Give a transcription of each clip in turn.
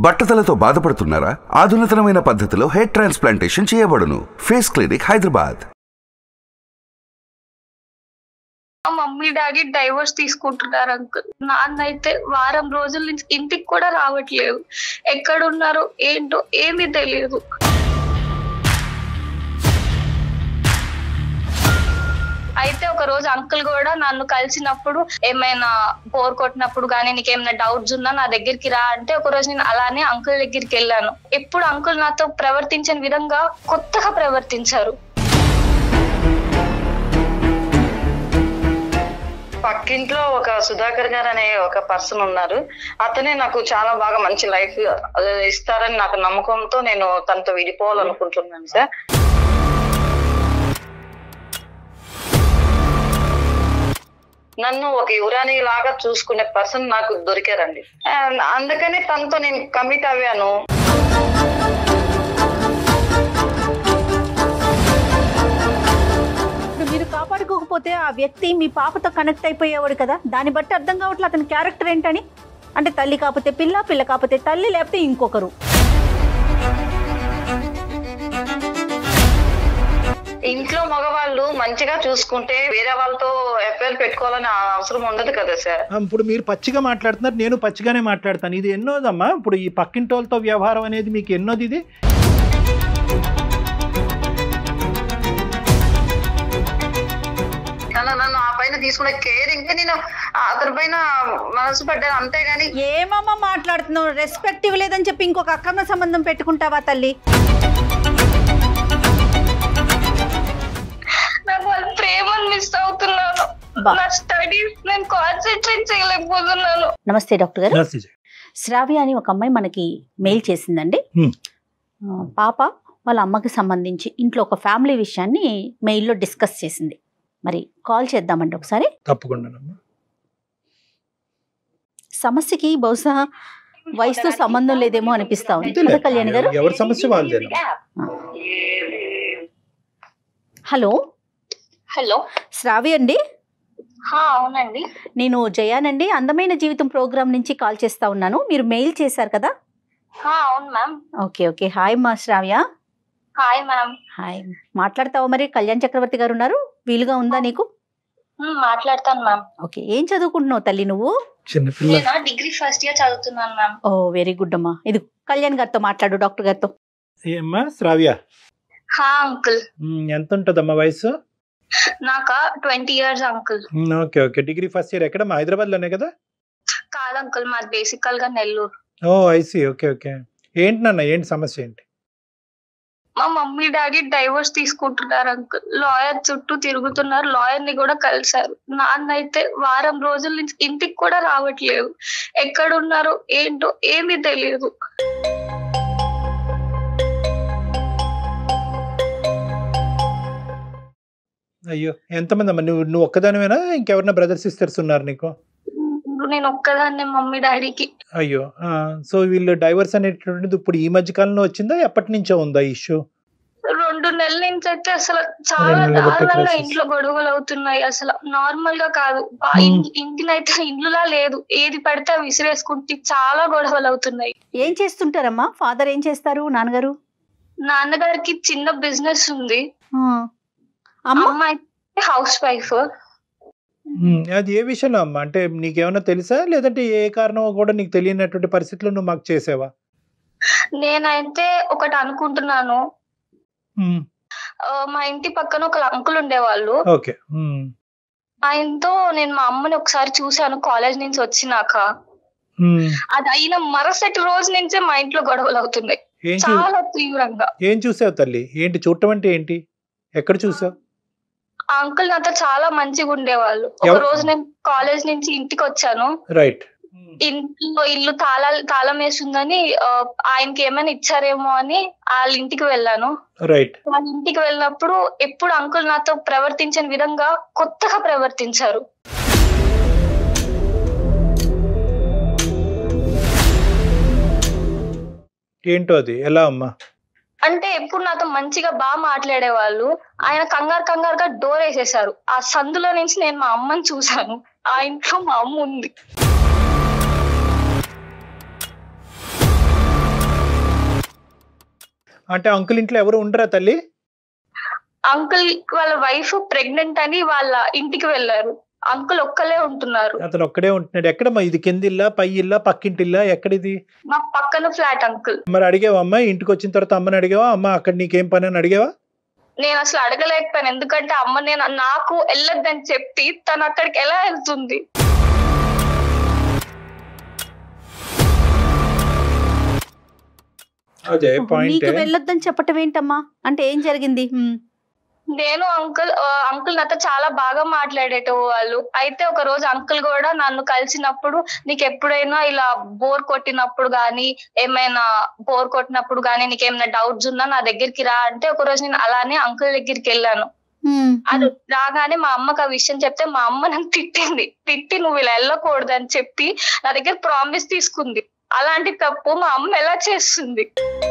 బట్టతలతో బాధపడుతున్నారా ఆధునితనమైన పద్ధతిలో హెయిర్ ట్రాన్స్ప్లాంటేషన్ చేయబడును ఫేస్ క్లినిక్ హైదరాబాద్ మా మమ్మీ డాడీ డైవర్స్ తీసుకుంటున్నారు అంకుల్ నాన్న అయితే వారం రోజుల నుంచి ఇంటికి కూడా రావట్లేదు ఎక్కడున్నారో ఏంటో ఏమీ తెలియదు అయితే ఒక రోజు అంకుల్ కూడా నన్ను కలిసినప్పుడు ఏమైనా బోర్ కొట్టినప్పుడు కానీ నీకు ఏమైనా డౌట్స్ ఉన్నా నా దగ్గరికి రా అంటే ఒక రోజు నేను అలానే అంకుల్ దగ్గరికి వెళ్ళాను ఎప్పుడు అంకుల్ నాతో ప్రవర్తించిన విధంగా కొత్తగా ప్రవర్తించారు పక్కింట్లో ఒక సుధాకర్ గారు అనే ఒక పర్సన్ ఉన్నారు అతనే నాకు చాలా బాగా మంచి లైఫ్ ఇస్తారని నాకు నమ్మకంతో నేను తనతో విడిపోవాలనుకుంటున్నాను సార్ నన్ను ఒక యువరాణి లాగా చూసుకునే పర్సన్ నాకు దొరికారండి And అందుకని తనతో నేను కమిట్ అవ్వాను ఇప్పుడు మీరు కాపాడుకోకపోతే ఆ వ్యక్తి మీ పాపతో కనెక్ట్ అయిపోయేవాడు కదా దాన్ని బట్టి అర్థం కావట్లేదు అతని క్యారెక్టర్ ఏంటని అంటే తల్లి కాకపోతే పిల్ల పిల్ల కాకపోతే తల్లి లేకపోతే ఇంకొకరు ఇంట్లో మగవాళ్ళు మంచిగా చూసుకుంటే వేరే వాళ్ళతో ఎఫ్ఐఆర్ పెట్టుకోవాలని అవసరం ఉండదు కదా సార్ ఆ, ఇప్పుడు మీరు పచ్చిగా మాట్లాడుతున్నారు నేను పచ్చిగానే మాట్లాడతాను ఇది ఎన్నోదమ్మా ఇప్పుడు ఈ పక్కింటి వాళ్ళతో వ్యవహారం అనేది మీకు ఎన్నోది ఇది తను నన్ను ఆ పైన తీసుకునే కేరింగ్ నేను అతని పైన మనసు పడ్డాను అంతేగాని ఏమమ్మా మాట్లాడుతున్నావు రెస్పెక్ట్ ఇవ్వలేదని చెప్పి ఇంకొక అక్రమ సంబంధం పెట్టుకుంటావా తల్లి నాకు వాళ్ళ ప్రేమను మిస్ అవుతున్నాను బా. నా స్టడీస్ నేను కాన్సన్ట్రేట్ చేయలేకపోతున్నాను నమస్తే డాక్టర్ గారు నమస్తే జీ. శ్రావ్య అని ఒక అమ్మాయి మనకి మెయిల్ చేసిందండి Hmm. ఆ, పాప వాళ్ళ అమ్మకి సంబంధించి ఇంట్లో ఒక ఫ్యామిలీ విషయాన్ని మెయిల్లో డిస్కస్ చేసింది మరి కాల్ చేద్దామండి ఒకసారి తప్పకుండానమ్మా సమస్యకి బహుశా వయసుతో సంబంధం లేదేమో అనిపిస్తా ఉంది అంతేలే. కదా కళ్యాణి గారు ఎవరి సమస్య వాళ్ళదేను హలో హలో శ్రావ్య అండి హా అవునండి నేను జయానండి అందమైన జీవితం ప్రోగ్రామ్ నుంచి కాల్ చేస్తా ఉన్నాను మీరు మెయిల్ చేశారు కదా హా అవును మ్యామ్ ఓకే ఓకే హాయ్ మా శ్రావ్య హాయ్ మ్యామ్ హాయ్ మాట్లాడతావా మరి కళ్యాణ్ చక్రవర్తి గారు ఉన్నారు వీలుగా ఉందా నీకు మాట్లాడతాను మ్యామ్ ఓకే ఏం చదువుకుంటున్నావు తల్లి నువ్వు చిన్నపిల్ల నేను డిగ్రీ ఫస్ట్ ఇయర్ చదువుతున్నాను మ్యామ్ ఓ వెరీ గుడ్ అమ్మా ఇది కళ్యాణ్ గారితో మాట్లాడు డాక్టర్ గారితో ఏమ్మా శ్రావ్య హా అంకుల్ ఉమ్, ఎంత ఉంటుందమ్మా వయసు నాకా twenty years uncle um, okay okay degree first year ఎక్కడ హైదరాబాద్ లోనే కదా కాదు అంకుల్ మాది బేసికల్ గా Nellore oh I see okay okay ఏంటి నాన్న ఏంటి సమస్య ఏంటి మా మమ్మీ డాడీ డైవర్స్ తీసుకుంటున్నారు అంకుల్ లాయర్ చుట్టూ తిరుగుతున్నారు లాయర్ ని కూడా కలిశారు నాన్న అయితే వారం రోజుల నుంచి ఇంటికి కూడా రావట్లేదు ఎక్కడున్నారో ఏంటో ఏమీ తెలియదు అయ్యో ఎంతమంది అమ్మా నువ్వు నువ్వు ఒక్కదానివేనా ఇంకెవరన్నా బ్రదర్ సిస్టర్స్ ఉన్నారు నీకు నేను ఒక్కదాన్నే మమ్మీ డాడీకి అయ్యో ఆ, సో వీళ్ళు డైవర్స్ అనేటువంటిది ఇప్పుడు ఈ మధ్య కాలంలో వచ్చిందా ఎప్పటి నుంచో ఉందా ఇష్యూ రెండు నెలల నుంచి అయితే అసలు చాలా రెండు నెలల బట్టి దారుణంగా crisis. ఇంట్లో గొడవలు అవుతున్నాయి అసలు నార్మల్ గా కాదు ఆ Hmm. ఇన్- ఇంటినైతే ఇల్లులా లేదు ఏది పడితే అవి విసిరేసుకుంటే చాలా గొడవలు అవుతున్నాయి ఏం చేస్తుంటారమ్మా ఫాదర్ ఏం చేస్తారు నాన్నగారు నాన్నగారికి చిన్న బిజినెస్ ఉంది ఆ. అమ్మ అమ్మ అయితే హౌస్ వైఫ్ ఉమ్, అది ఏ విషయంలో అమ్మా అంటే నీకేమైనా తెలుసా లేదంటే ఏ కారణం కూడా నీకు తెలియనటువంటి పరిస్థితుల్లో నువ్వు మాకు చేసావా నేనైతే ఒకటి అనుకుంటున్నాను ఉమ్, ఆ, మా ఇంటి పక్కన ఒక అంకుల్ ఉండేవాళ్ళు ఓకే ఉమ్, ఆయనతో నేను మా అమ్మని ఒకసారి చూశాను కాలేజ్ నుంచి వచ్చినాక ఉమ్. అది అయిన మరుసటి రోజు నుంచే మా ఇంట్లో గొడవలు అవుతున్నాయి ఏం చూ చాలా తీవ్రంగా ఏం చూసావు తల్లి ఏంటి చూడటం అంటే ఏంటి ఎక్కడ చూసావు ఆ అంకుల్ నాతో చాలా మంచిగా ఉండేవాళ్ళు ఒక ఎవరు? రోజు నేను కాలేజ్ నుంచి ఇంటికి వచ్చాను రైట్ ఇంట్లో ఇల్లు తాళాలు తాళం వేసిందని ఆ, ఆయనకి ఏమైనా ఇచ్చారేమో అని వాళ్ళ ఇంటికి వెళ్ళాను రైట్ వాళ్ళ ఇంటికి వెళ్ళినప్పుడు ఎప్పుడు అంకుల్ నాతో ప్రవర్తించిన విధంగా కొత్తగా ప్రవర్తించారు ఏంటో అది ఎలా అమ్మా అంటే ఎప్పుడు నాతో మంచిగా బాగా మాట్లాడేవాళ్ళు ఆయన కంగారు కంగారుగా డోర్ వేసేసారు ఆ సందులో నుంచి నేను మా అమ్మని చూశాను ఆ ఇంట్లో మా అమ్మ ఉంది అంటే అంకుల్ ఇంట్లో ఎవరు ఉండరా తల్లి అంకుల్ వాళ్ళ వైఫ్ ప్రెగ్నెంట్ అని వాళ్ళ ఇంటికి వెళ్ళారు అంకుల్ ఒక్కలే ఉంటున్నారు అతను ఒక్కడే ఉంటున్నాడు ఎక్కడమ్మా ఇది కింది ఇల్లా పై ఇల్లా పక్కింటిల్లా ఎక్కడిది మా పక్కన ఫ్లాట్ అంకుల్ మరి అడిగావా అమ్మ ఇంటికి వచ్చిన తర్వాత అమ్మని అడిగావా అమ్మ అక్కడ నీకేం పని అని అడిగావా నేను అసలు అడగలేకపోయాను ఎందుకంటే అమ్మ నేను నాకు వెళ్ళొద్దని చెప్పి తను అక్కడికి ఎలా వెళ్తుంది అదే ఓహో, పాయింట్ నీకు వెళ్ళొద్దని చెప్పటం ఏంటమ్మా అంటే ఏం జరిగింది హ్మ్. నేను అంకుల్ ఆ, అంకుల్ నాతో చాలా బాగా మాట్లాడేటో వాళ్ళు అయితే ఒక రోజు అంకుల్ కూడా నన్ను కలిసినప్పుడు నీకు ఎప్పుడైనా ఇలా బోర్ కొట్టినప్పుడు గానీ ఏమైనా బోర్ కొట్టినప్పుడు గానీ నీకు ఏమైనా డౌట్స్ ఉన్నా నా దగ్గరికి రా అంటే ఒక రోజు నేను అలానే అంకుల్ దగ్గరికి వెళ్ళాను హ్మ్. అది రాగానే మా అమ్మకి ఆ విషయం చెప్తే మా అమ్మ నన్ను తిట్టింది తిట్టి నువ్వు ఇలా వెళ్ళకూడదు అని చెప్పి నా దగ్గర ప్రామిస్ తీసుకుంది అలాంటి తప్పు మా అమ్మ ఎలా చేస్తుంది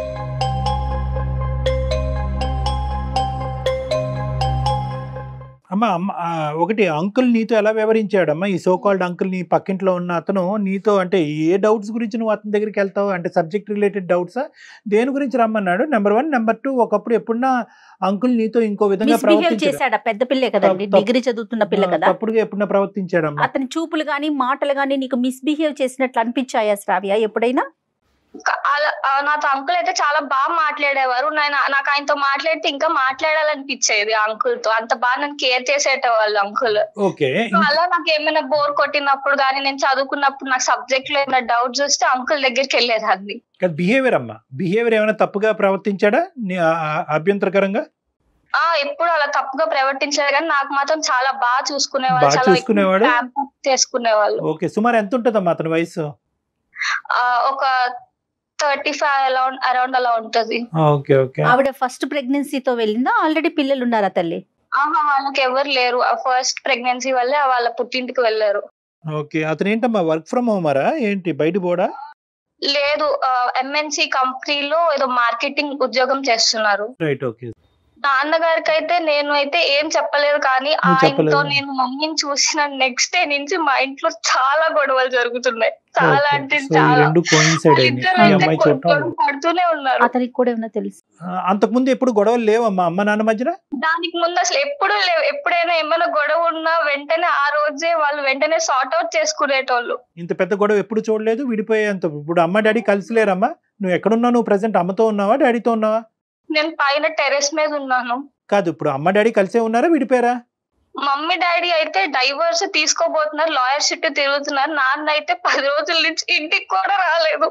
అమ్మ అమ్మ ఆ, ఒకటి అంకుల్ నీతో ఎలా వ్యవహరించాడమ్మా ఈ సో కాల్డ్ అంకుల్ నీ పక్కింట్లో ఉన్న అతను నీతో అంటే ఏ డౌట్స్ గురించి నువ్వు అతని దగ్గరికి వెళ్తావు అంటే సబ్జెక్ట్ రిలేటెడ్ డౌట్సా దేని గురించి రమ్మన్నాడు నెంబర్ వన్ నెంబర్ టూ ఒకప్పుడు ఎప్పుడన్నా అంకుల్ నీతో ఇంకో విధంగా మిస్బిహేవ్ ప్రవర్తించాడా? చేశాడా పెద్ద పిల్లే కదండి తప్పు- డిగ్రీ చదువుతున్న పిల్ల ఆ, కదా తప్పుడుగా ఎప్పుడన్నా ప్రవర్తించాడమ్మా అతని చూపులు గాని మాటలు గాని నీకు మిస్బిహేవ్ చేసినట్లు అనిపించాయా శ్రావ్య ఎప్పుడైనా క- అలా- ఆ, నాతో అంకుల్ అయితే చాలా బాగా మాట్లాడేవారు నేను నాకు ఆయనతో మాట్లాడితే ఇంకా మాట్లాడాలనిపించేది ఆ అంకుల్ తో అంత బాగా నన్ను కేర్ చేసేటవాళ్ళు అంకుల్ ఓకే సో అలా నాకు ఏమైనా బోర్ కొట్టినప్పుడు కానీ నేను చదువుకున్నప్పుడు నాకు సబ్జెక్ట్ లో ఏమైనా డౌట్స్ వస్తే అంకుల్ దగ్గరికి వెళ్ళేదాన్ని బిహేవియర్ అమ్మా బిహేవియర్ ఏమైనా తప్పుగా ప్రవర్తించాడా నీ ఆ- ఆ- అభ్యంతరకరంగా ఆ ఎప్పుడు అలా తప్పుగా ప్రవర్తించారు కానీ నాకు మాత్రం చాలా బాగా చూసుకునేవాళ్ళు బాగా చాలా చూసుకునేవాడు? pamper చేసుకునేవాళ్ళు ఓకే సుమారు ఎంత ఉంటుందమ్మా అతని వయసు ఆ, ఒక థర్టీ ఫైవ్ అరౌండ్ అరౌండ్ అలా ఉంటది ఓకే ఓకే ఆవిడ ఫస్ట్ ప్రెగ్నెన్సీతో వెళ్ళిందా ఆల్రెడీ పిల్లలు ఉన్నారా తల్లి ఆహా వాళ్ళకి ఎవరు లేరు ఆ ఫస్ట్ ప్రెగ్నెన్సీ వల్లే వాళ్ళ పుట్టింటికి వెళ్ళారు ఓకే అతను ఏంటమ్మా వర్క్ ఫ్రమ్ హోమరా ఏంటి బయట పోడా లేదు ఎంఎన్సి కంపెనీలో ఏదో మార్కెటింగ్ ఉద్యోగం చేస్తున్నారు రైట్ ఓకే నాన్నగారికి అయితే నేను అయితే ఏం చెప్పలేదు కానీ నువ్వు ఆయనతో చెప్పలేదు. నేను మమ్మీని చూసిన నెక్స్ట్ డే నుంచి మా ఇంట్లో చాలా గొడవలు జరుగుతున్నాయి చాలా అంటే సో ఈ చాలా రెండు కోయిన్సైడ్ అయింది ఇద్దరు ఈ అయితే అమ్మాయి గొడవ చూడటం పడుతూనే ఉన్నారు అతనికి కూడా ఏమన్నా తెలుసు అంతకుముందు ఎప్పుడు గొడవలు లేవమ్మా అమ్మ నాన్న మధ్యన దానికి ముందు అసలు ఎప్పుడు లేవు ఎప్పుడైనా ఏమైనా గొడవ ఉన్నా వెంటనే ఆ రోజే వాళ్ళు వెంటనే సార్ట్ అవుట్ చేసుకునేటోళ్ళు ఇంత పెద్ద గొడవ ఎప్పుడు చూడలేదు విడిపోయేంత ఇప్పుడు అమ్మ డాడీ కలిసి లేరమ్మా నువ్వు ఎక్కడున్నావు నువ్వు ప్రజెంట్ అమ్మతో ఉన్నావా డాడీతో ఉన్నావా నేను పైన టెరెస్ మీద ఉన్నాను కాదు ఇప్పుడు అమ్మ డాడీ కలిసే ఉన్నారా విడిపోయారా మమ్మీ డాడీ అయితే డైవర్స్ తీసుకోబోతున్నారు లాయర్ చుట్టూ తిరుగుతున్నారు నాన్న అయితే పది రోజుల నుంచి ఇంటికి కూడా రాలేదు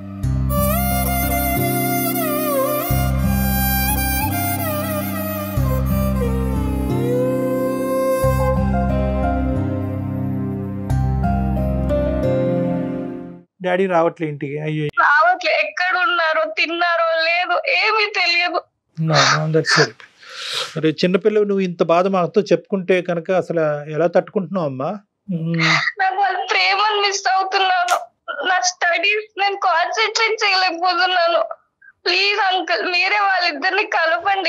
డాడీ రావట్లే ఇంటికి అయ్యో రావట్లే ఎక్కడ ఉన్నారో తిన్నారో లేదు ఏమీ తెలియదు దట్స్ అరే చిన్నపిల్లలు నువ్వు ఇంత బాధ మాతో చెప్పుకుంటే కనుక అసలు ఎలా తట్టుకుంటున్నావు అమ్మా మ్మ్. నాకు వాళ్ళ ప్రేమను మిస్ అవుతున్నాను నా స్టడీస్ నేను కాన్సన్ట్రేట్ చేయలేకపోతున్నాను ప్లీజ్ అంకుల్ మీరే వాళ్ళిద్దరిని కలపండి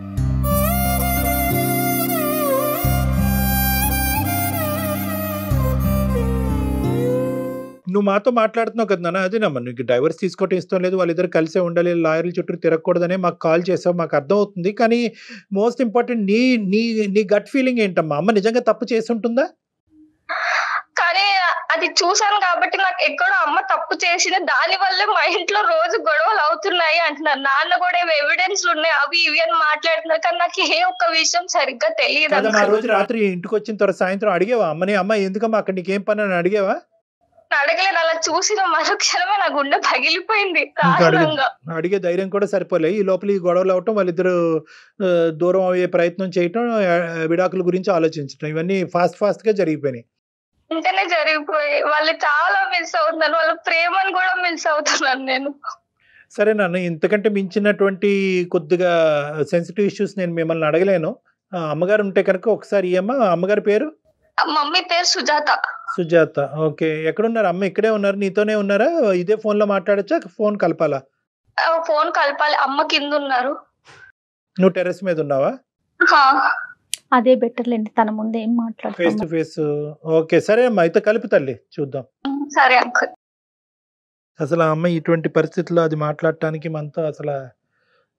నువ్వు మాతో మాట్లాడుతున్నావు కదా నాన్న అదేనమ్మా నీకు డైవర్స్ తీసుకోవటం ఇష్టం లేదు వాళ్ళిద్దరు కలిసే ఉండాలి లాయర్ల చుట్టూ తిరగకూడదనే మాకు కాల్ చేసావు మాకు అర్థం అవుతుంది కానీ మోస్ట్ ఇంపార్టెంట్ నీ నీ నీ గట్ ఫీలింగ్ ఏంటమ్మా అమ్మ నిజంగా తప్పు చేసి ఉంటుందా కానీ అది చూసాను కాబట్టి నాకు ఎక్కడో అమ్మ తప్పు చేసింది దాని వల్లే మా ఇంట్లో రోజు గొడవలు అవుతున్నాయి అంటున్నారు నాన్న కూడా ఏవో ఎవిడెన్స్ ఉన్నాయి అవి ఇవి అని మాట్లాడుతున్నారు కానీ నాకు ఏ ఒక్క విషయం సరిగ్గా తెలియదు కదా ఆ అంకుల్. రోజు రాత్రి ఇంటికి వచ్చిన తర్వాత సాయంత్రం అడిగేవా అమ్మని అమ్మ ఎందుకమ్మా అక్కడ నీకేం పని అని అడిగేవా అడగలేదు అలా చూసిన మరుక్షణమే నా గుండె పగిలిపోయింది ఇంకా అడగలేదు. దారుణంగా అడిగే ధైర్యం కూడా సరిపోలే ఈ లోపల ఈ గొడవలు అవటం వాళ్ళిద్దరు ఆ, దూరం అయ్యే ప్రయత్నం చేయటం ఆ, విడాకుల గురించి ఆలోచించటం ఇవన్నీ ఫాస్ట్ ఫాస్ట్ గా జరిగిపోయినాయి వెంటనే జరిగిపోయి వాళ్ళు చాలా మిస్ అవుతున్నారు వాళ్ళ ప్రేమను కూడా మిస్ అవుతున్నాను నేను సరే నాన్న ఇంతకంటే మించినటువంటి కొద్దిగా సెన్సిటివ్ ఇష్యూస్ నేను మిమ్మల్ని అడగలేను ఆ, అమ్మగారు ఉంటే కనుక ఒకసారి ఈ అమ్మ అమ్మగారి పేరు ఆ మమ్మీ పేరు సుజాత సుజాత ఓకే ఎక్కడున్నారు అమ్మ ఇక్కడే ఉన్నారు నీతోనే ఉన్నారా ఇదే ఫోన్ లో మాట్లాడచ్చా ఫోన్ కలపాలా ఆ, ఫోన్ కలపాలి అమ్మ కింద ఉన్నారు నువ్వు టెర్రస్ మీద ఉన్నావా హా. అదే బెటర్లేండి తన ముందే ఏం ఫేస్ మాట్లాడుతున్నాం టు ఫేస్ ఓకే సరే అమ్మా అయితే కలిపి తల్లి చూద్దాం సరే అంకుల్ అసలు ఆ అమ్మాయి ఇటువంటి పరిస్థితుల్లో అది మాట్లాడటానికి మనతో అసలు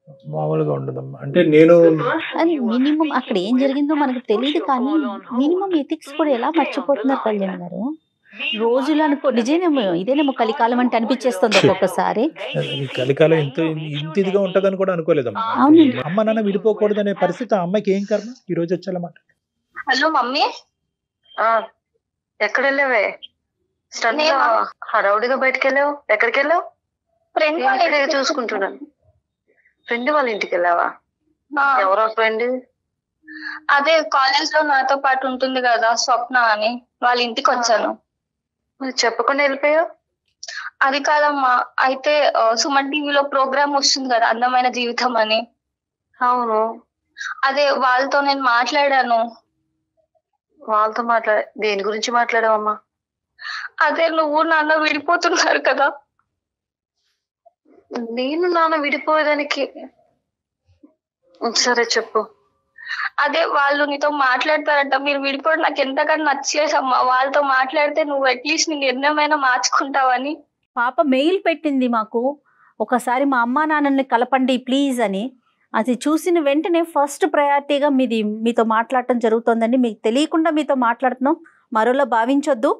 మామూలుగా ఉండదమ్మా అంటే నేను అని మినిమం అక్కడ ఏం జరిగిందో మనకు తెలియదు కానీ మినిమం ఎథిక్స్ కూడా ఎలా మర్చిపోతున్నారు కళ్యాణ్ గారు రోజులు అనుకో నిజేనేమో ఇదేనేమో కలికాలం అంటే అనిపించేస్తుంది ఒక్కొక్కసారి ఈ కలికాలం ఇంత ఇంత ఇదిగా ఉంటదని కూడా అనుకోలేదమ్మా అవును. అమ్మ నాన్న విడిపోకూడదు అనే పరిస్థితి ఆ అమ్మాయికి ఏం కర్మ ఈ రోజు వచ్చాలన్నమాట హలో మమ్మీ ఆ ఎక్కడ వెళ్ళావే సడన్ గా నేనా? హడావుడిగా బయటకు వెళ్ళావు ఎక్కడికి వెళ్ళావు ఫ్రెండ్ నేను ఇక్కడే చూసుకుంటున్నాను ఫ్రెండ్ వాళ్ళ ఇంటికి వెళ్ళావా ఆ, ఎవరో ఫ్రెండ్ అదే కాలేజ్ లో నాతో పాటు ఉంటుంది కదా స్వప్న అని వాళ్ళ ఇంటికి వచ్చాను మరి చెప్పకుండా వెళ్ళిపోయావు అది కాదమ్మా అయితే ఆ, సుమన్ టీవీలో ప్రోగ్రామ్ వస్తుంది కదా అందమైన జీవితం అని అవును అదే వాళ్ళతో నేను మాట్లాడాను వాళ్ళతో మాట్లాడ దేని గురించి మాట్లాడావమ్మా అదే నువ్వు నాన్న విడిపోతున్నారు కదా నేను నాన్న విడిపోయేదానికి సరే చెప్పు అదే వాళ్ళు నీతో మాట్లాడతారంట మీరు విడిపోవడం నాకు ఎంతగానో నచ్చలేదమ్మా వాళ్ళతో మాట్లాడితే నువ్వు అట్లీస్ట్ నీ నిర్ణయమైనా మార్చుకుంటావని పాప మెయిల్ పెట్టింది మాకు ఒకసారి మా అమ్మా నాన్నల్ని కలపండి ప్లీజ్ అని అది చూసిన వెంటనే ఫస్ట్ ప్రయారిటీగా మీది మీతో మాట్లాడటం జరుగుతుందండి మీకు తెలియకుండా మీతో మాట్లాడుతున్నాం మరోలా భావించొద్దు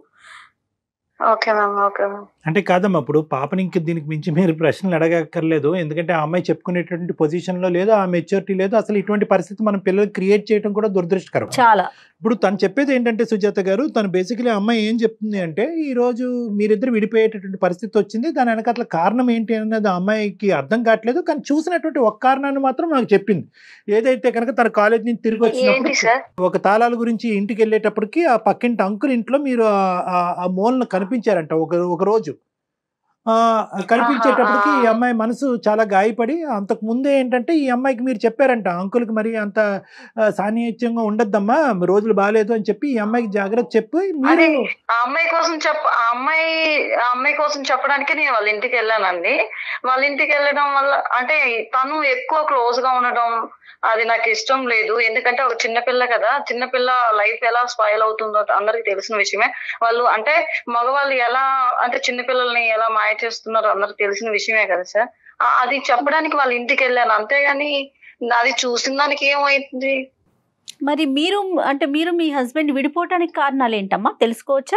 ఓకే మ్యామ్ ఓకే మ్యామ్ అంటే కాదమ్మా ఇప్పుడు పాపని ఇంక దీనికి మించి మీరు ప్రశ్నలు అడగక్కర్లేదు ఎందుకంటే ఆ అమ్మాయి చెప్పుకునేటువంటి పొజిషన్లో లేదు ఆ మెచ్యూరిటీ లేదు అసలు ఇటువంటి పరిస్థితి మనం పిల్లలు క్రియేట్ చేయడం కూడా దురదృష్టకరం చాలా ఇప్పుడు తను చెప్పేది ఏంటంటే సుజాత గారు తను బేసికలీ అమ్మాయి ఏం చెప్తుంది అంటే ఈ రోజు మీరిద్దరు విడిపోయేటటువంటి పరిస్థితి వచ్చింది దాని వెనకాల కారణం ఏంటి అన్నది ఆ అమ్మాయికి అర్థం కావట్లేదు కానీ చూసినటువంటి ఒక కారణాన్ని మాత్రం నాకు చెప్పింది ఏదైతే కనుక తన కాలేజ్ నుంచి తిరిగి ఏంటి వచ్చినప్పుడు సార్ ఒక తాళాల గురించి ఇంటికి వెళ్ళేటప్పటికి ఆ పక్కింటి అంకుల్ ఇంట్లో మీరు ఆ- ఆ- ఆ మూలను కనిపించారంట ఒక ఒక రోజు ఆ కనిపించేటప్పటికి ఈ అమ్మాయి మనసు చాలా గాయపడి అంతకు ముందే ఏంటంటే ఈ అమ్మాయికి మీరు చెప్పారంట అంకుల్కి మరి అంత ఆ, సాన్నిహిత్యంగా ఉండద్దమ్మా రోజులు బాగాలేదు అని చెప్పి ఈ అమ్మాయికి జాగ్రత్త చెప్పి అదే మీరు ఆ అమ్మాయి కోసం చెప్ప ఆ అమ్మాయి ఆ అమ్మాయి కోసం చెప్పడానికి నేను వాళ్ళ ఇంటికి వెళ్ళానండి వాళ్ళ ఇంటికి వెళ్ళడం వల్ల అంటే తను ఎక్కువ క్లోజ్ గా ఉండడం అది నాకు ఇష్టం లేదు ఎందుకంటే ఒక చిన్న పిల్ల కదా చిన్న పిల్ల లైఫ్ ఎలా స్పాయిల్ అవుతుందో అందరికి తెలిసిన విషయమే వాళ్ళు అంటే మగవాళ్ళు ఎలా అంటే చిన్న పిల్లల్ని ఎలా మాయ చేస్తున్నారో అందరికి తెలిసిన విషయమే కదా సార్ ఆ- అది చెప్పడానికి వాళ్ళ ఇంటికి వెళ్ళాను అంతేగాని అది చూసిన దానికి ఏమైంది మరి మీరు అంటే మీరు మీ హస్బెండ్ విడిపోవటానికి కారణాలు ఏంటమ్మా తెలుసుకోవచ్చా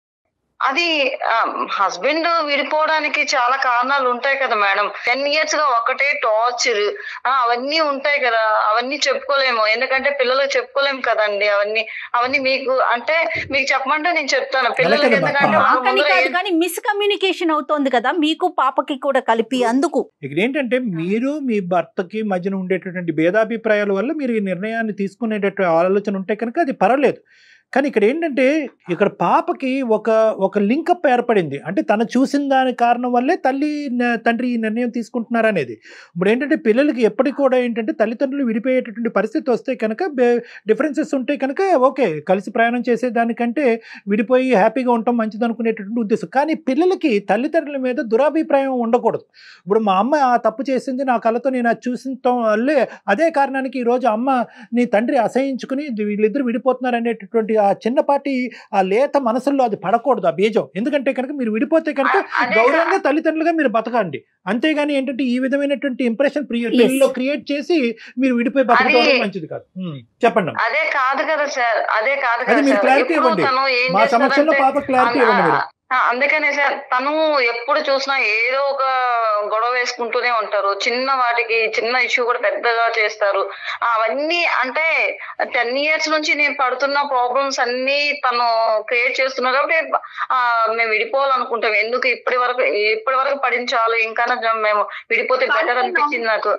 అది హస్బెండ్ విడిపోవడానికి చాలా కారణాలు ఉంటాయి కదా మేడం టెన్ ఇయర్స్ గా ఒకటే టార్చర్ అవన్నీ ఉంటాయి కదా అవన్నీ చెప్పుకోలేము ఎందుకంటే పిల్లలకు చెప్పుకోలేము కదండి అవన్నీ అవన్నీ మీకు అంటే మీకు చెప్పమంటే నేను చెప్తాను పిల్లలకి అలాగే ఎందుకంటే అమ్మా. వాళ్ళ ఆకని ముందర కాదు ఏ- కానీ మిస్కమ్యూనికేషన్ అవుతోంది కదా మీకు పాపకి కూడా కలిపి అందుకు ఇక్కడ ఏంటంటే మీరు మీ భర్తకి మధ్యన ఉండేటటువంటి భేదాభిప్రాయాల వల్ల మీరు ఈ నిర్ణయాన్ని తీసుకునేటట్టు ఆలోచన ఉంటే కనుక అది పర్వాలేదు కానీ ఇక్కడ ఏంటంటే ఇక్కడ పాపకి ఒక ఒక లింకప్ ఏర్పడింది అంటే తను చూసిన దాని కారణం వల్లే తల్లి న- తండ్రి ఈ నిర్ణయం తీసుకుంటున్నారు అనేది ఇప్పుడు ఏంటంటే పిల్లలకి ఎప్పటికి కూడా ఏంటంటే తల్లిదండ్రులు విడిపోయేటటువంటి పరిస్థితి వస్తే కనుక డిఫరెన్సెస్ ఉంటే కనుక ఓకే కలిసి ప్రయాణం చేసేదానికంటే విడిపోయి హ్యాపీగా ఉండటం మంచిది అనుకునేటటువంటి ఉద్దేశం కానీ పిల్లలకి తల్లిదండ్రుల మీద దురాభిప్రాయం ఉండకూడదు ఇప్పుడు మా అమ్మ ఆ తప్పు చేసింది నా కళ్ళతో నేను అది చూసిన వల్లే అదే కారణానికి ఈరోజు అమ్మ నీ తండ్రి అసహించుకుని వీళ్ళిద్దరు విడిపోతున్నారు అనేటటువంటి ఆ చిన్నపాటి ఆ లేత మనసుల్లో అది పడకూడదు ఆ బీజం ఎందుకంటే కనుక మీరు విడిపోతే కనుక అదే గౌరవంగా తల్లిదండ్రులుగా మీరు బతకండి అంతేగాని ఏంటంటే ఈ విధమైనటువంటి ఇంప్రెషన్ పిల్లల్లో క్రియేట్ చేసి మీరు విడిపోయి బతకడం అది- మంచిది కాదు ఉమ్, చెప్పండి అమ్మ. అదే కాదు కదా సార్ అదే కాదు అది కదా మీరు సార్ clarity ఎప్పుడు ఇవ్వండి. తను ఏం మా సమస్యల్లో చేస్తారంటే పాప క్లారిటీ ఇవ్వండి మీరు ఆ, అందుకనే సార్ తను ఎప్పుడు చూసినా ఏదో ఒక గొడవ వేసుకుంటూనే ఉంటారు చిన్న వాటికి చిన్న ఇష్యూ కూడా పెద్దగా చేస్తారు అవన్నీ అంటే టెన్ ఇయర్స్ నుంచి నేను పడుతున్న ప్రాబ్లమ్స్ అన్ని తను క్రియేట్ చేస్తున్నారు కాబట్టి ఆ, మేము విడిపోవాలనుకుంటాం ఎందుకు ఇప్పటి వరకు ఇప్పటి వరకు పడించాలి ఇంకా మేము విడిపోతే బెటర్ అనిపించింది నాకు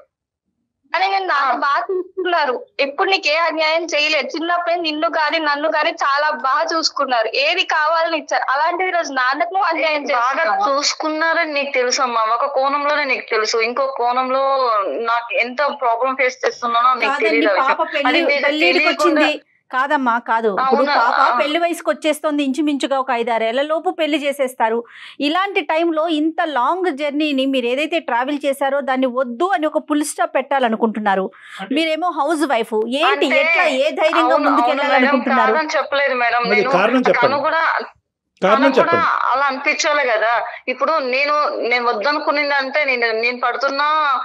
అని నేను నాన్న బాగా చూసుకున్నారు ఎప్పుడు నీకు ఏ అన్యాయం చేయలేదు చిన్నప్పుడు నిన్ను కానీ నన్ను కానీ చాలా బాగా చూసుకున్నారు ఏది కావాలని ఇచ్చారు అలాంటిది రోజు నాన్నకు నువ్వు అన్యాయం బాగా చేస్తున్నావా? చూసుకున్నారని నీకు తెలుసు అమ్మా ఒక కోణంలోనే నీకు తెలుసు ఇంకో కోణంలో నాకు ఎంత ప్రాబ్లం ఫేస్ చేస్తున్నానో నీకు కాదండి తెలియదు ఆ విషయం. పాప పెళ్లి అది మీరు పెళ్లిడికి తెలియకుండా- వచ్చింది కాదమ్మా కాదు ఇప్పుడు అవునా? పాప ఆ. పెళ్లి వయసుకు వచ్చేస్తుంది ఇంచుమించుగా ఒక ఐదారేళ్ల లోపు పెళ్లి చేసేస్తారు ఇలాంటి టైంలో ఇంత లాంగ్ జర్నీని మీరు ఏదైతే ట్రావెల్ చేశారో దాన్ని వద్దు అని ఒక ఫుల్ స్టాప్ పెట్టాలనుకుంటున్నారు మీరేమో హౌస్ వైఫ్ ఏంటి అంటే ఎట్లా ఏ ధైర్యంగా అవును, ముందుకు అవును మేడం, వెళ్ళాలనుకుంటున్నారు కారణం చెప్పలేదు మేడం మరి నేను కారణం చెప్పండి. తను కూడా కారణం తనకు కూడా చెప్పండి అలా అనిపించాలి కదా ఇప్పుడు నేను నేను వద్దనుకునింది అంటే నేను నేను పడుతున్న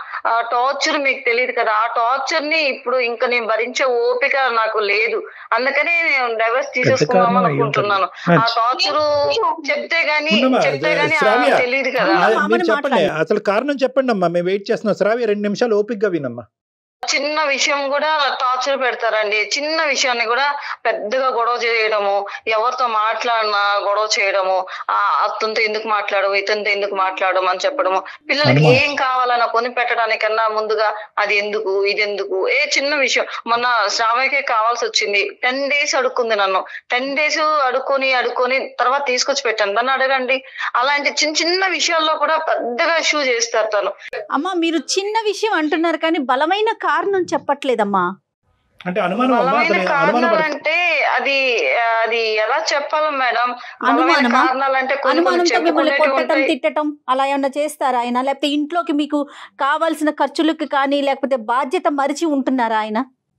టార్చర్ మీకు తెలియదు కదా ఆ టార్చర్ ని ఇప్పుడు ఇంకా నేను భరించే ఓపిక నాకు లేదు అందుకనే నేను డైవర్స్ తీసేసుకుందాం కారణం అయి అనుకుంటున్నాను ఉంటుంది. ఆ టార్చర్ చెప్తే గానీ ఉండమ్మా, చెప్తే గానీ ఆ శ్రావ్య. తెలియదు కదా ఆ, అమ్మని మీరు చెప్పండి మాట్లాడు. అసలు కారణం చెప్పండి అమ్మా మేము వెయిట్ చేస్తున్నాం శ్రావ్య రెండు నిమిషాలు ఓపిక్గా వినమ్మా చిన్న విషయం కూడా టార్చర్ పెడతారండి చిన్న విషయాన్ని కూడా పెద్దగా గొడవ చేయడము ఎవరితో మాట్లాడినా గొడవ చేయడము ఆ అతనితో ఎందుకు మాట్లాడము ఇతనితో ఎందుకు మాట్లాడము అని చెప్పడము పిల్లలకి హనుమాన్. ఏం కావాలన్నా కొని పెట్టడానికన్నా ముందుగా అది ఎందుకు ఇది ఎందుకు ఏ చిన్న విషయం మొన్న శ్రావ్యకే కావాల్సి వచ్చింది టెన్ డేస్ అడుక్కుంది నన్ను టెన్ డేస్ అడుక్కొని అడుక్కొని తర్వాత తీసుకొచ్చి పెట్టాను దాన్ని అడగండి అలాంటి చిన్న చిన్న విషయాల్లో కూడా పెద్దగా ఇష్యూ చేస్తారు తను అమ్మా మీరు చిన్న విషయం అంటున్నారు కానీ బలమైన కారణం చెప్పట్లేదమ్మా అంటే అనుమానం అమ్మా బలమైన అతను అనుమానం కారణాలు పడు అంటే అది అది ఎలా చెప్పాలి మేడం బలమైన అనుమానమా? కారణాలు అంటే కొన్ని కొన్ని అనుమానంతో మిమ్మల్ని చెప్పుకునేటివి కొట్టడం ఉంటాయి తిట్టడం అలా ఏమన్నా చేస్తారా ఆయన లేకపోతే ఇంట్లోకి మీకు కావాల్సిన ఖర్చులకు కానీ లేకపోతే బాధ్యత మరిచి ఉంటున్నారా ఆయన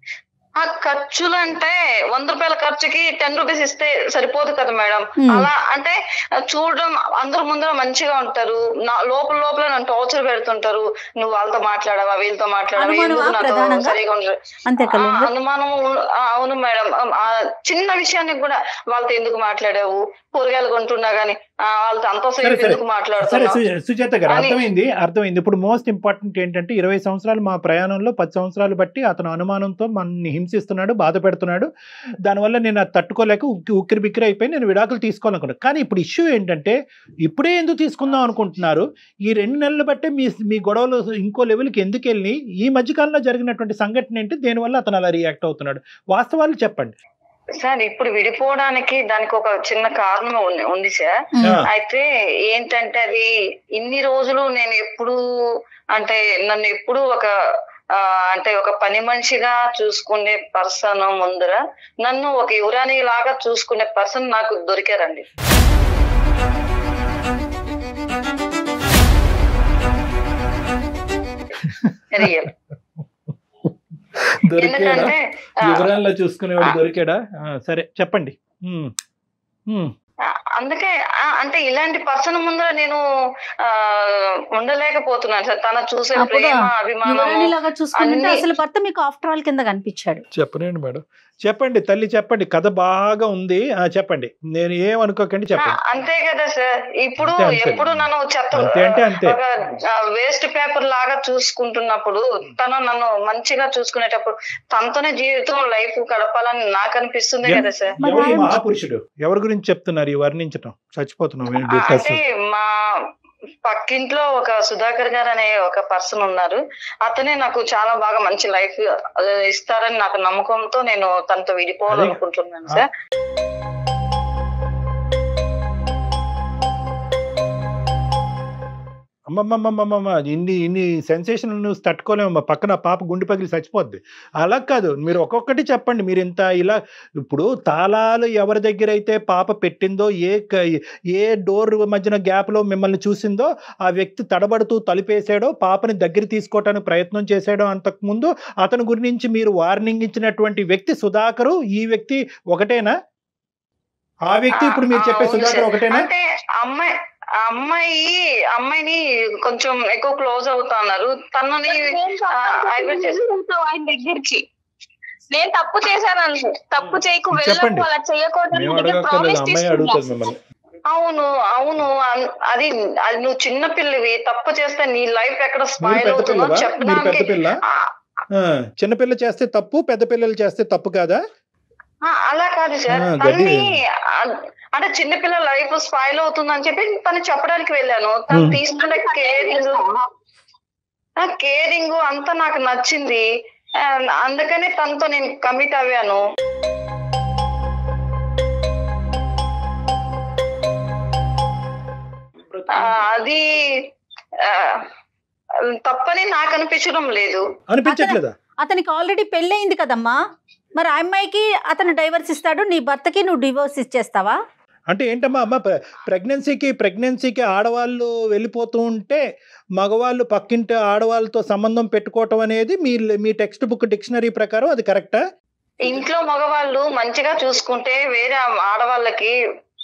ఆ ఖర్చులు అంటే వంద రూపాయల ఖర్చుకి టెన్ రూపీస్ ఇస్తే సరిపోదు కదా మేడం Hmm. అలా అంటే ఆ, చూడడం అందరు ముందర మంచిగా ఉంటారు నా లోపల లోపల నన్ను టార్చర్ పెడుతుంటారు నువ్వు వాళ్ళతో మాట్లాడవా వీళ్ళతో మాట్లాడవా అనుమానమా ఎందుకు నాతో ప్రధానంగా? సరిగా ఉండరు అంతే ఆ, కదా అనుమానం ఉన్- ఆ, అవును మేడం ఆ, చిన్న విషయానికి కూడా వాళ్ళతో ఎందుకు మాట్లాడావు కూరగాయలు కొంటున్నా గానీ ఆ, వాళ్ళతో సరే, అంతసేపు సరే. ఎందుకు సరే మాట్లాడుతున్నావు సు- సుజాత గారు అని- అర్థమైంది అర్థమైంది ఇప్పుడు మోస్ట్ ఇంపార్టెంట్ ఏంటంటే ఇరవై సంవత్సరాలు మా ప్రయాణంలో పది సంవత్సరాలు బట్టి అతను అనుమానంతో మనల్ని హింసిస్తున్నాడు బాధ పెడుతున్నాడు దానివల్ల నేను అది తట్టుకోలేక ఉక్కి ఉక్కిరి బిక్కిరి అయిపోయి నేను విడాకులు తీసుకోవాలనుకున్నాను కానీ ఇప్పుడు ఇష్యూ ఏంటంటే ఇప్పుడే ఎందుకు తీసుకుందాం అనుకుంటున్నారు ఈ రెండు నెలలు బట్టే మీ మీ గొడవలు ఇంకో లెవెల్కి ఎందుకు వెళ్ళి ఈ మధ్యకాలంలో జరిగినటువంటి సంఘటన ఏంటి దేనివల్ల అతను అలా రియాక్ట్ అవుతున్నాడు వాస్తవాలు చెప్పండి సార్ ఇప్పుడు విడిపోవడానికి దానికి ఒక చిన్న కారణం ఉంది ఉంది సార్ ఆ, అయితే ఏంటంటే అది ఇన్ని రోజులు నేను ఎప్పుడు అంటే నన్ను ఎప్పుడు ఒక ఆ, అంటే ఒక పని మనిషిగా చూసుకునే పర్సన్ ముందర నన్ను ఒక యువరాణి లాగా చూసుకునే పర్సన్ నాకు దొరికారండి రియల్ దొరికాడా ఎందుకంటే ఆ, వివరాల్లో చూసుకునేవాడు దొరికాడా ఆ, సరే చెప్పండి ఉమ్, ఉమ్. ఆ, అందుకే ఆ, అంటే ఇలాంటి పర్సన్ ముందర నేను ఆ ఉండలేకపోతున్నాను సార్ తన చూసే అప్పుడు ప్రేమ అభిమానము యువరాణి లాగా చూసుకుంటే అన్ని- అసలు భర్త మీకు ఆఫ్టర్ ఆల్ కింద కనిపించాడు చెప్పనండి మేడం చెప్పండి తల్లి చెప్పండి కథ బాగా ఉంది ఆ, చెప్పండి నేను ఏమనుకోకండి ఆ, చెప్పండి అంతే కదా సార్ ఇప్పుడు అంతే, అంతే. ఎప్పుడు నన్ను చెత్త అంతే అంటే అంతే. ఒక వేస్ట్ పేపర్ లాగా చూసుకుంటున్నప్పుడు తను నన్ను మంచిగా చూసుకునేటప్పుడు తనతోనే జీవితం లైఫ్ గడపాలని నాకు అనిపిస్తుంది ఎం- కదా సార్ మరి ఎవరు ఈ ఆయన- మహాపురుషుడు ఎవరి గురించి చెప్తున్నారు ఈ వర్ణించటం చచ్చిపోతున్నాం ఆ, అంటే మా పక్కింట్లో ఒక సుధాకర్ గారు అనే ఒక పర్సన్ ఉన్నారు అతనే నాకు చాలా బాగా మంచి లైఫ్ ఇస్తారని నాకు నమ్మకంతో నేను తనతో విడిపోవాలనుకుంటున్నాను సార్ అమ్మమ్మమ్మమ్మమ్మ ఇన్ని ఇన్ని సెన్సేషన్ న్యూస్ తట్టుకోలేమమ్మా పక్కన పాప గుండె పగిలి చచ్చిపోద్ది అలా కాదు మీరు ఒక్కొక్కటి చెప్పండి మీరు ఇంత ఇలా ఇప్పుడు తాళాలు ఎవరి దగ్గర అయితే పాప పెట్టిందో ఏ క- ఏ డోర్ మధ్యన గ్యాప్లో మిమ్మల్ని చూసిందో ఆ వ్యక్తి తడబడుతూ తలుపేశాడో పాపని దగ్గర తీసుకోవటానికి ప్రయత్నం చేశాడో అంతకుముందు అతని గురించి మీరు వార్నింగ్ ఇచ్చినటువంటి వ్యక్తి సుధాకరు ఈ వ్యక్తి ఒకటేనా ఆ వ్యక్తి ఇప్పుడు మీరు చెప్పే ఆ, అవును సుధాకర్ సార్. ఒకటేనా అంటే అమ్మాయి ఆ అమ్మాయి అమ్మాయిని కొంచెం ఎక్కువ క్లోజ్ అవుతున్నారు తనని ఆ, ఐవర్ చేసి వెళ్తావు ఆయన దగ్గరికి నేను తప్పు చేశాను అనుకో తప్పు చేయకు చెప్పండి. వెళ్ళకు అలా చేయకూడదు మేము అని అడగక్కర్లేదు ప్రామిస్ అమ్మాయి అడుగుతుంది తీసుకున్నా మిమ్మల్ని అవును అవును అన్- అది అది నువ్వు చిన్న పిల్లవి తప్పు చేస్తే నీ లైఫ్ ఎక్కడ మీరు స్పాయిల్ పెద్ద అవుతుందో పిల్లవా మీరు పెద్ద చెప్పడానికి పిల్ల ఆ, ఆ, చిన్నపిల్ల చేస్తే తప్పు పెద్ద పిల్లలు చేస్తే తప్పు కాదా ఆ, అలా కాదు సార్ ఆ, గడ్డి. తన్ని ఆ, అంటే చిన్నపిల్ల లైఫ్ స్పాయిల్ అవుతుందని చెప్పి తను చెప్పడానికి వెళ్ళాను తను Hmm. తీసుకునే కేరింగ్ కేరింగ్ అంతా నాకు నచ్చింది ఆ, అందుకని తనతో నేను కమిట్ అవ్వాను ఆ, అది ఆ, తప్పని నాకు అనిపించడం లేదు అనిపించట్లేదా అతనికి ఆల్రెడీ పెళ్ళయింది కదమ్మా మరి ఆ అమ్మాయికి అతను డైవర్స్ ఇస్తాడు నీ భర్తకి నువ్వు డివోర్స్ ఇచ్చేస్తావా అంటే ఏంటమ్మా అమ్మ ప్ర- ప్రెగ్నెన్సీకి ప్రెగ్నెన్సీకి ఆడవాళ్ళు వెళ్ళిపోతూ ఉంటే మగవాళ్ళు పక్కింటి ఆడవాళ్ళతో సంబంధం పెట్టుకోవటం అనేది మీ మీ టెక్స్ట్ బుక్ డిక్షనరీ ప్రకారం అది కరెక్టా ఇంట్లో మగవాళ్ళు మంచిగా చూసుకుంటే వేరే ఆడవాళ్ళకి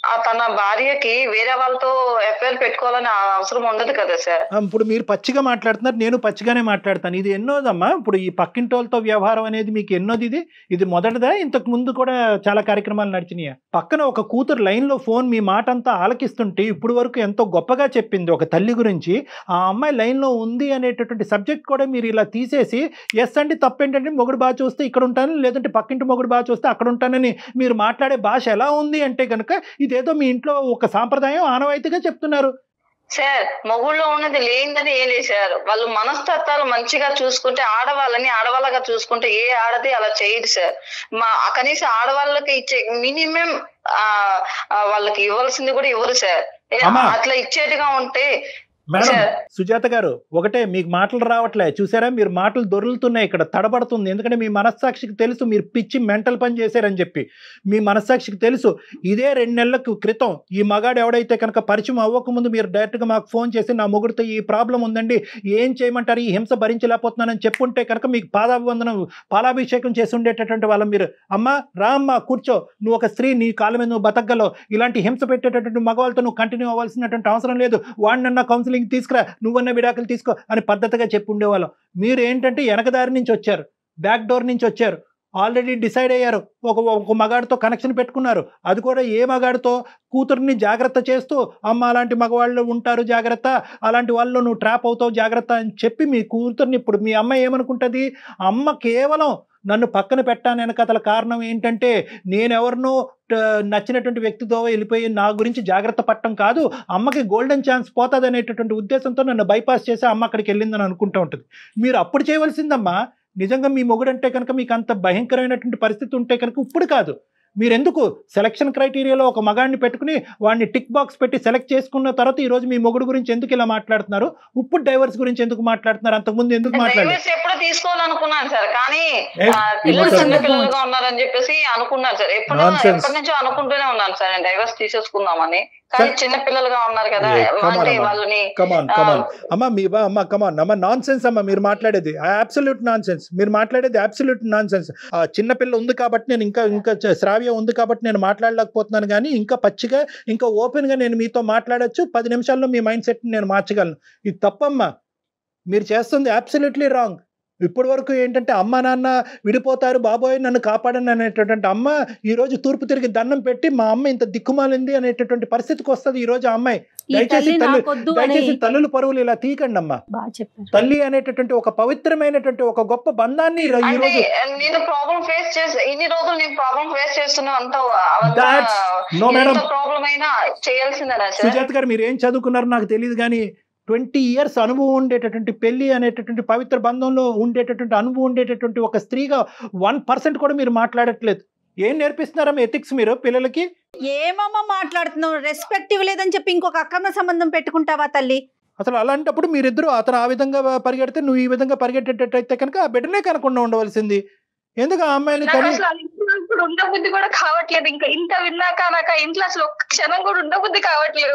ఆ తన భార్యకి వేరే వాళ్ళతో ఎఫ్ఐఆర్ పెట్టుకోవాలని అవసరం ఉండదు కదా సార్ ఆ, ఇప్పుడు మీరు పచ్చిగా మాట్లాడుతున్నారు నేను పచ్చిగానే మాట్లాడతాను ఇది ఎన్నోదమ్మా ఇప్పుడు ఈ పక్కింటి వాళ్ళతో వ్యవహారం అనేది మీకు ఎన్నోది ఇది ఇది మొదటిదా ఇంతకు ముందు కూడా చాలా కార్యక్రమాలు నడిచినాయా పక్కన ఒక కూతురు లైన్లో ఫోన్ మీ మాట అంతా ఆలకిస్తుంటే ఇప్పుడు వరకు ఎంతో గొప్పగా చెప్పింది ఒక తల్లి గురించి ఆ అమ్మాయి లైన్లో ఉంది అనేటటువంటి సబ్జెక్ట్ కూడా మీరు ఇలా తీసేసి ఎస్ అండి తప్పేంటంటే మొగుడు బాగా చూస్తే ఇక్కడ ఉంటాను లేదంటే పక్కింటి మొగుడు బాగా చూస్తే అక్కడ ఉంటానని మీరు మాట్లాడే భాష ఎలా ఉంది అంటే కనుక ఇదేదో మీ ఇంట్లో ఒక సాంప్రదాయం ఆనవాయితీగా చెప్తున్నారు సార్ మొగుళ్ళో ఉన్నది లేనిదని ఏం లేదు సార్ వాళ్ళు మనస్తత్వాలు మంచిగా చూసుకుంటే ఆడవాళ్ళని ఆడవాళ్ళగా చూసుకుంటే ఏ ఆడది అలా చేయదు సార్ మా కనీసం ఆడవాళ్ళకి ఇచ్చే మినిమం ఆ ఆ, వాళ్ళకి ఇవ్వాల్సింది కూడా ఇవ్వరు సార్ ఏ, అమ్మా. అట్లా ఇచ్చేట్టుగా ఉంటే మేడం సార్. సుజాత గారు ఒకటే మీకు మాటలు రావట్లే చూసారా మీరు మాటలు దొరులుతున్నాయి ఇక్కడ తడబడుతుంది ఎందుకంటే మీ మనస్సాక్షికి తెలుసు మీరు పిచ్చి మెంటల్ పని చేశారని చెప్పి మీ మనస్సాక్షికి తెలుసు ఇదే రెండు నెలలకు క్రితం ఈ మగాడు ఎవడైతే కనుక పరిచయం అవ్వకముందు మీరు డైరెక్ట్గా మాకు ఫోన్ చేసి నా మొగుడితో ఈ ప్రాబ్లం ఉందండి ఏం చేయమంటారు ఈ హింస భరించలేకపోతున్నానని చెప్పుంటే కనుక మీకు పాదాభివందనం పాలాభిషేకం చేసి ఉండేటటువంటి వాళ్ళ మీరు అమ్మ రా అమ్మ కూర్చో నువ్వు ఒక స్త్రీ నీ కాళ్ళ మీద నువ్వు బతకగలవు ఇలాంటి హింస పెట్టేటటువంటి మగవాళ్ళతో నువ్వు కంటిన్యూ అవ్వాల్సినటువంటి అవసరం లేదు వాడినన్నా కౌన్సిలింగ్ తీసుకురా నువ్వన్న విడాకులు తీసుకో అని పద్ధతిగా చెప్పి ఉండేవాళ్ళం మీరు ఏంటంటే వెనకదారి నుంచి వచ్చారు బ్యాక్ డోర్ నుంచి వచ్చారు ఆల్రెడీ డిసైడ్ అయ్యారు ఒక ఒక మగాడితో కనెక్షన్ పెట్టుకున్నారు అది కూడా ఏ మగాడితో కూతుర్ని జాగ్రత్త చేస్తూ అమ్మ అలాంటి మగవాళ్ళు ఉంటారు జాగ్రత్త అలాంటి వాళ్ళు నువ్వు ట్రాప్ అవుతావు జాగ్రత్త అని చెప్పి మీ కూతుర్ని ఇప్పుడు మీ అమ్మ ఏమనుకుంటుంది అమ్మ కేవలం నన్ను పక్కన పెట్టాను వెనకతల కారణం ఏంటంటే నేనెవరినో ట- నచ్చినటువంటి వ్యక్తితో వెళ్ళిపోయి నా గురించి జాగ్రత్త పట్టడం కాదు అమ్మకి గోల్డెన్ ఛాన్స్ పోతుంది అనేటటువంటి ఉద్దేశంతో నన్ను బైపాస్ చేసి అమ్మ అక్కడికి వెళ్ళిందని అనుకుంటూ ఉంటుంది మీరు అప్పుడు చేయవలసిందమ్మా నిజంగా మీ మొగుడంటే కనుక మీకు అంత భయంకరమైనటువంటి పరిస్థితి ఉంటే కనుక ఇప్పుడు కాదు మీరెందుకు సెలక్షన్ క్రైటీరియాలో ఒక మగాడిని పెట్టుకుని వాడిని టిక్ బాక్స్ పెట్టి సెలెక్ట్ చేసుకున్న తర్వాత ఈ రోజు మీ మొగుడు గురించి ఎందుకు ఇలా మాట్లాడుతున్నారు ఇప్పుడు డైవర్స్ గురించి ఎందుకు మాట్లాడుతున్నారు అంతకుముందు ఎందుకు మాట్లాడలేదు డైవర్స్ ఎప్పుడో తీసుకోవాలనుకున్నాను సార్ కానీ ఏ, ఆ, పిల్లలు ఇప్పుడు చిన్న సందర్భం పిల్లలుగా ఉన్నారని చెప్పేసి అనుకున్నాను సార్ ఎప్పుడు Nonsense. ఎప్పటి నుంచో అనుకుంటూనే ఉన్నాను సార్ నేను డైవర్స్ తీసేసుకుందామని కానీ Sir. చిన్న పిల్లలుగా ఉన్నారు కదా ఏ, come on, అంటే అమ్మా. వాళ్ళని కమాన్ ఆ, కమాన్ అమ్మ మీ బా అమ్మ కమాన్ అమ్మ నాన్ సెన్స్ అమ్మ మీరు మాట్లాడేది అబ్సల్యూట్ నాన్ సెన్స్ మీరు మాట్లాడేది అబ్సల్యూట్ నాన్ సెన్స్ చిన్న పిల్ల ఉంది కాబట్టి నేను ఇంకా ఇంకా చ- శ్రావ్య ఉంది కాబట్టి నేను మాట్లాడలేకపోతున్నాను కానీ ఇంకా పచ్చిగా ఇంకా ఓపెన్ గా నేను మీతో మాట్లాడొచ్చు పది నిమిషాల్లో మీ మైండ్ సెట్ నేను మార్చగలను ఇది తప్పమ్మా మీరు చేస్తుంది అబ్సల్యూట్లీ రాంగ్ ఇప్పటి వరకు ఏంటంటే అమ్మ నాన్న విడిపోతారు బాబోయ్ నన్ను కాపాడని అనేటటువంటి అమ్మ ఈ రోజు తూర్పు తిరిగి దండం పెట్టి మా అమ్మ ఇంత దిక్కుమాలింది అనేటటువంటి పరిస్థితికి వస్తుంది ఈ రోజు ఆ అమ్మాయి ఈ దయచేసి తల్లి తల్లి- నాకొద్దు అని దయచేసి తల్లుల పరువులు ఇలా తీయకండి అమ్మా బాగా చెప్పారు తల్లి అనేటటువంటి ఒక పవిత్రమైనటువంటి ఒక గొప్ప బంధాన్ని ఈ అంటే రోజు నేను ప్రాబ్లం ఫేస్ చేసి ఇన్ని రోజులు నేను ప్రాబ్లం ఫేస్ చేస్తున్నా అంత That's- no, madam. ప్రాబ్లం అయినా చేయాల్సిందేనా సార్ సుజాత గారు మీరు ఏం చదువుకున్నారో నాకు తెలియదు కానీ ట్వంటీ ఇయర్స్ అనుభవం ఉండేటటువంటి పెళ్లి అనేటటువంటి పవిత్ర బంధంలో ఉండేటటువంటి అనుభవం ఉండేటటువంటి ఒక స్త్రీగా వన్ పర్సెంట్ కూడా మీరు మాట్లాడట్లేదు ఏం నేర్పిస్తున్నారమ్మా ఎథిక్స్ మీరు పిల్లలకి ఏమమ్మా మాట్లాడుతున్నావు రెస్పెక్ట్ ఇవ్వలేదని చెప్పి ఇంకొక అక్రమ సంబంధం పెట్టుకుంటావా తల్లి అసలు అలాంటప్పుడు మీరిద్దరు అతను ఆ విధంగా పరిగెడితే నువ్వు ఈ విధంగా పరిగెట్టేటట్టయితే కనుక ఆ బిడ్డనే కనకుండా ఉండవలసింది ఎందుకు ఆ అమ్మాయిని నాకు కనీ అసలు ఆ ఇంట్లో ఇప్పుడు ఉండబుద్ధి కూడా కావట్లేదు ఇంకా ఇంత విన్నాక నాకు ఆ ఇంట్లో అసలు ఒక్క క్షణం కూడా ఉండబుద్ధి కావట్లేదు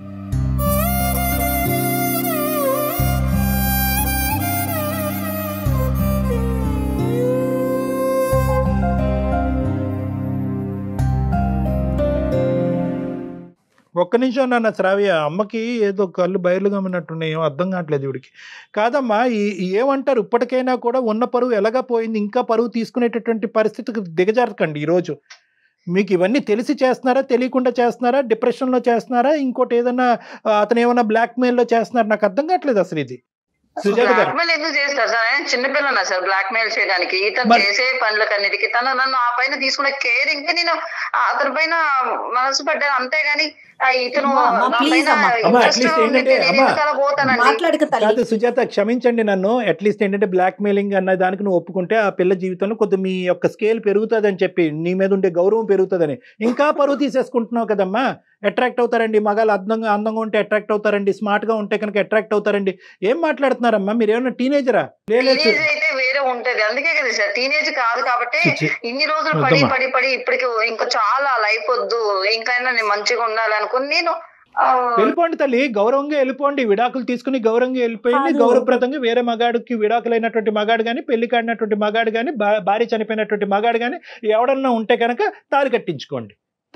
ఒక్క నిమిషం నాన్న శ్రావ్య అమ్మకి ఏదో కళ్ళు బయలు గమ్మినట్టున్నాయి ఏం అర్థం కావట్లేదు ఇవిడికి కాదమ్మా ఈ ఈ ఏమంటారు ఇప్పటికైనా కూడా ఉన్న పరువు ఎలాగా పోయింది ఇంకా పరువు తీసుకునేటటువంటి పరిస్థితికి దిగజారకండి ఈరోజు మీకు ఇవన్నీ తెలిసి చేస్తున్నారా తెలియకుండా చేస్తున్నారా డిప్రెషన్లో చేస్తున్నారా ఇంకోటి ఏదైనా ఆ, అతను ఏమైనా బ్లాక్మెయిల్లో చేస్తున్నారా నాకు అర్థం కావట్లేదు అసలు ఇది సుజాత గారు బ్లాక్ మెయిల్ ఎందుకు చేస్తారు సార్ ఆయన చిన్నపిల్లనా సార్ బ్లాక్ మెయిల్ చేయడానికి ఇతను మరి- చేసే పనులకన్నిటికీ తను నన్ను ఆ పైన తీసుకునే కేరింగ్ కి నేను ఆ అతని పైన మనసు పడ్డాను అంతేగాని ఆ ఇతను అమ్మా, అమ్మా, నా please పైన అమ్మా. అమ్మా, interest at least ఉంటే ఏంటంటే, నేను అమ్మా. ఎందుకు అలా పోతానండి మాట్లాడక తల్లి కాదు సుజాత క్షమించండి నన్ను అట్లీస్ట్ ఏంటంటే బ్లాక్ మెయిలింగ్ అన్న దానికి నువ్వు ఒప్పుకుంటే ఆ పిల్ల జీవితంలో కొద్ది మీ యొక్క స్కేల్ పెరుగుతుందని చెప్పి నీ మీద ఉండే గౌరవం పెరుగుతుందని ఇంకా పరువు తీసేసుకుంటున్నావు కదమ్మా అట్రాక్ట్ అవుతారండి మగాళ్ళు అందంగా అందంగా ఉంటే అట్రాక్ట్ అవుతారండి స్మార్ట్ గా ఉంటే కనుక అట్రాక్ట్ అవుతారండి ఏం మాట్లాడుతున్నారమ్మా మీరు ఏమన్నా టీనేజరా లేదు టీనేజ్ అయితే వేరే ఉంటది అందుకే కదా సార్ టీనేజ్ కాదు కాబట్టి చిచ్చి. ఇన్ని రోజులు పడి వద్దమ్మా. పడి పడి ఇప్పటికి ఇంకా చాలా లైఫ్ వద్దు ఇంకైనా నేను మంచిగా ఉండాలి అనుకుని నేను ఆ, వెళ్ళిపోండి తల్లి గౌరవంగా వెళ్ళిపోండి విడాకులు తీసుకుని గౌరవంగా వెళ్ళిపోయింది కాదు. గౌరవప్రదంగా వేరే మగాడికి విడాకులైనటువంటి మగాడు కానీ పెళ్లి కాడినటువంటి మగాడు కానీ భార్య చనిపోయినటువంటి మగాడు కానీ ఎవడన్నా ఉంటే కనుక తాళి కట్టించుకోండి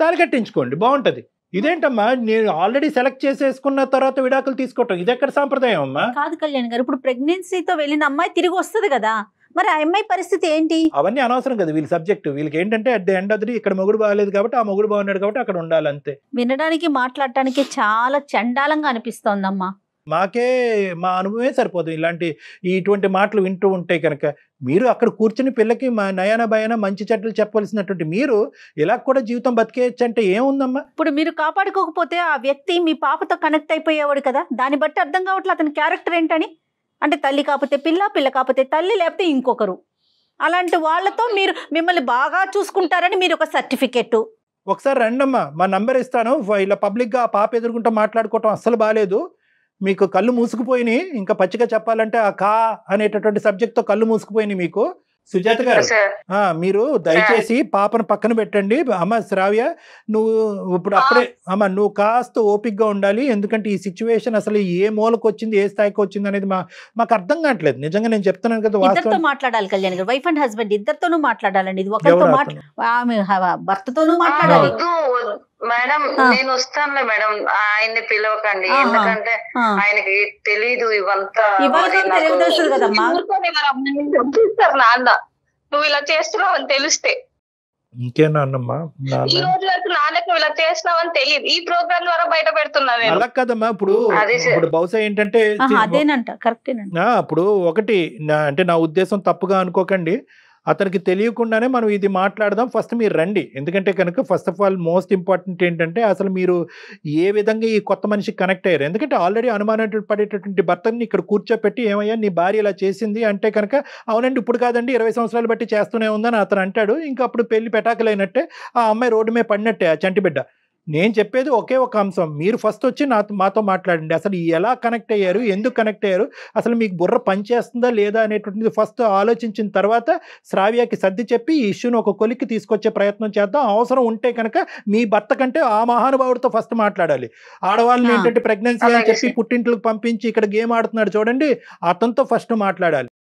తాళి కట్టించుకోండి బాగుంటది ఇదేంటమ్మా నేను ఆల్రెడీ సెలెక్ట్ చేసేసుకున్న తర్వాత విడాకులు తీసుకోవటం ఇది ఎక్కడ సాంప్రదాయం అమ్మా కాదు కళ్యాణ్ గారు ఇప్పుడు ప్రెగ్నెన్సీతో వెళ్ళిన అమ్మాయి తిరిగి వస్తుంది కదా మరి ఆ అమ్మాయి పరిస్థితి ఏంటి అవన్నీ అనవసరం కదా వీళ్ళ సబ్జెక్ట్ వీళ్ళకి ఏంటంటే at the end of the ఇక్కడ మొగుడు బాగాలేదు కాబట్టి ఆ మొగుడు బాగున్నాడు కాబట్టి అక్కడ ఉండాలి అంతే వినడానికి మాట్లాడటానికి చాలా చండాలంగా అనిపిస్తోందమ్మా మాకే మా అనుభవమే సరిపోదు ఇలాంటి ఇటువంటి మాటలు వింటూ ఉంటే కనుక మీరు అక్కడ కూర్చుని పిల్లకి మా నయన భయన మంచి చెడ్డలు చెప్పవలసినటువంటి మీరు ఇలా కూడా జీవితం బతికేయచ్చు అంటే ఏముందమ్మా ఇప్పుడు మీరు కాపాడుకోకపోతే ఆ వ్యక్తి మీ పాపతో కనెక్ట్ అయిపోయేవాడు కదా దాన్ని బట్టి అర్థం కావట్లేదు అతని క్యారెక్టర్ ఏంటని అంటే తల్లి కాకపోతే పిల్ల పిల్ల కాకపోతే తల్లి లేకపోతే ఇంకొకరు అలాంటి వాళ్ళతో మీరు మిమ్మల్ని బాగా చూసుకుంటారని మీరు ఒక సర్టిఫికెట్ ఒకసారి రండమ్మా మా నంబర్ ఇస్తాను ఫ- ఇలా పబ్లిక్గా ఆ పాప ఎదుర్కొంటూ మాట్లాడుకోవటం అస్సలు బాగాలేదు మీకు కళ్ళు మూసుకుపోయినాయి ఇంకా పచ్చిగా చెప్పాలంటే ఆ కా అనేటటువంటి సబ్జెక్ట్తో కళ్ళు మూసుకుపోయినాయి మీకు సుజాత గారు సార్ ఆ, మీరు దయచేసి పాపను పక్కన పెట్టండి అమ్మ శ్రావ్య నువ్వు ఇప్పుడు అప్పుడే అమ్మ నువ్వు కాస్త ఓపిక్గా ఉండాలి ఎందుకంటే ఈ సిచ్యువేషన్ అసలు ఏ మూలకు వచ్చింది ఏ స్థాయికి వచ్చింది అనేది మా మాకు అర్థం కావట్లేదు నిజంగా నేను చెప్తున్నాను కదా ఇద్దరితో వాస్తవం మాట్లాడాలి కళ్యాణ్ గారు వైఫ్ అండ్ హస్బెండ్ ఇద్దరితోనూ మాట్లాడాలండి ఇది ఒకరితో ఎవరు మాట్లా అతను? ఆమె హ- భర్తతోనూ ఆ, మాట్లాడాలి వద్దు వద్దు. మేడం ఆ. నేను వస్తానులే మేడం ఆయన్ని పిలవకండి ఆహా. ఎందుకంటే ఆ. ఆయనకి తెలీదు ఇవంతా ఇవాళ మరి నాకు- తెలియదు తెలుస్తుంది కదమ్మా. ఊరుకొని మరి అమ్మాయిని చంపిస్తారు నాన్న నువ్వు ఇలా చేస్తున్నావు అని తెలిస్తే ఇంకేనా అన్నమ్మా ఈ నాన్న రోజు వరకు నాన్నకు ఇలా చేస్తున్నావు అని తెలియదు ఈ ప్రోగ్రామ్ ద్వారా బయట పెడుతున్నా నేను అలా కదమ్మా ఇప్పుడు అదే సార్. ఇప్పుడు బహుశా ఏంటంటే ఆహా, అదేనంట కరెక్టేనంట ఆ, అప్పుడు ఒకటి నా- అంటే నా ఉద్దేశం తప్పుగా అనుకోకండి అతనికి తెలియకుండానే మనం ఇది మాట్లాడదాం ఫస్ట్ మీరు రండి ఎందుకంటే కనుక first of all most important ఏంటంటే అసలు మీరు ఏ విధంగా ఈ కొత్త మనిషికి కనెక్ట్ అయ్యారు ఎందుకంటే ఆల్రెడీ అనుమానం పడేటటువంటి భర్తని ఇక్కడ కూర్చోపెట్టి ఏమయ్యా నీ భార్య ఇలా చేసింది అంటే కనుక అవునండి ఇప్పుడు కాదండి ఇరవై సంవత్సరాలు బట్టి చేస్తూనే ఉందని అతను అంటాడు ఇంకా అప్పుడు పెళ్లి పెటాకులైనట్టే ఆ అమ్మాయి రోడ్డు మీద పడినట్టే ఆ చంటి బిడ్డ నేను చెప్పేది ఒకే ఒక అంశం మీరు ఫస్ట్ వచ్చి నాతో మాతో మాట్లాడండి అసలు ఎలా కనెక్ట్ అయ్యారు ఎందుకు కనెక్ట్ అయ్యారు అసలు మీకు బుర్ర పనిచేస్తుందా లేదా అనేటువంటిది ఫస్ట్ ఆలోచించిన తర్వాత శ్రావ్యకి సర్ది చెప్పి ఈ ఇష్యూని ఒక కొలిక్కి తీసుకొచ్చే ప్రయత్నం చేద్దాం అవసరం ఉంటే కనుక మీ భర్త కంటే ఆ మహానుభావుడితో ఫస్ట్ మాట్లాడాలి ఆడవాళ్ళని ఆ. ఏంటంటే ప్రెగ్నెన్సీ అని అలాగే చెప్పి పుట్టింట్లకు పంపించి ఇక్కడ గేమ్ ఆడుతున్నాడు చూడండి అతనితో ఫస్ట్ మాట్లాడాలి